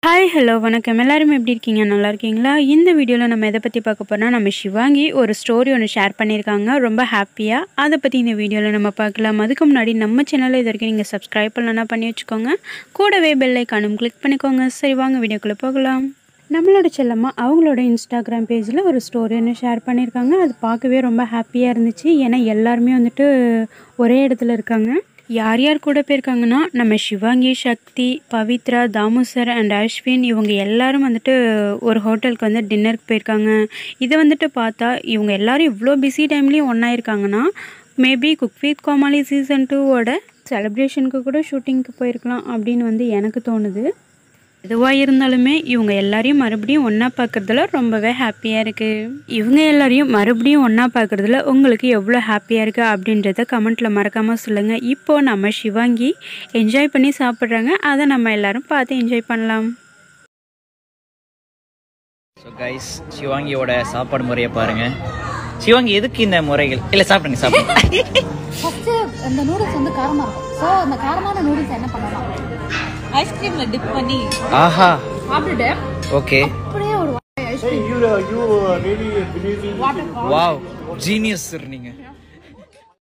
hi hello வணக்கம் எல்லாரும் எப்படி இருக்கீங்க நல்லா இருக்கீங்களா இந்த வீடியோவில் நம்ம எதை பற்றி பார்க்க போறோம்னா நம்ம சிவாங்கி ஒரு ஸ்டோரி ஒன்று ஷேர் பண்ணியிருக்காங்க ரொம்ப ஹாப்பியாக அதை பற்றி இந்த வீடியோவில் நம்ம பார்க்கலாம் அதுக்கு முன்னாடி நம்ம சேனலில் இது வரைக்கும் நீங்கள் சப்ஸ்கிரைப் பண்ணலன்னா பண்ணி வச்சுக்கோங்க கூடவே பெல் ஐக்கானும் கிளிக் பண்ணிக்கோங்க சரி வாங்க வீடியோக்குள்ளே போகலாம் நம்மளோட செல்லம்மா அவங்களோட இன்ஸ்டாகிராம் பேஜில் ஒரு ஸ்டோரி ஒன்று ஷேர் பண்ணியிருக்காங்க அது பார்க்கவே ரொம்ப ஹாப்பியாக இருந்துச்சு ஏன்னா எல்லாருமே வந்துட்டு ஒரே இடத்துல இருக்காங்க யார் யார் கூட போயிருக்காங்கன்னா நம்ம சிவாங்கி சக்தி பவித்ரா தாமு சார் அண்ட் அஸ்வின் இவங்க எல்லாரும் வந்துட்டு ஒரு ஹோட்டலுக்கு வந்து டின்னருக்கு போயிருக்காங்க இதை வந்துட்டு பார்த்தா இவங்க எல்லாரும் இவ்வளோ பிஸி டைம்லேயும் ஒன்றா இருக்காங்கன்னா maybe cook with Comali season டூவோட செலிப்ரேஷனுக்கு கூட ஷூட்டிங்க்கு போயிருக்கலாம் அப்படின்னு வந்து எனக்கு தோணுது எதுவாக இருந்தாலுமே இவங்க எல்லாரையும் மறுபடியும் ஒன்றா பார்க்குறதுல ரொம்பவே ஹாப்பியாக இருக்குது இவங்க எல்லாரையும் மறுபடியும் ஒன்றா பார்க்குறதுல உங்களுக்கு எவ்வளோ ஹாப்பியாக இருக்குது அப்படின்றத கமெண்ட்டில் மறக்காமல் சொல்லுங்கள் இப்போது நம்ம சிவாங்கி என்ஜாய் பண்ணி சாப்பிட்றாங்க அதை நம்ம எல்லாரும் பார்த்து என்ஜாய் பண்ணலாம் ஸோ கைஸ் சிவாங்கியோட சாப்பாடு முறையை பாருங்க சிவாங்கி எதுக்கு இந்த முறைகள் இல்லை சாப்பிடுங்க சாப்பிடுங்க ஃபர்ஸ்ட் இந்த நூடுல்ஸ் வந்து காரமா இருக்கும் ஸோ அந்த காரமான நூடுல்ஸ் என்ன பண்ணலாம் ஐஸ்கிரீம்ல டிப் பண்ணி ஆஹா சாப்பிட்டுட்டு ஓகே அப்படியே ஒரு ஐஸ்கிரீம் வாவ் ஜீனியஸ் நீங்க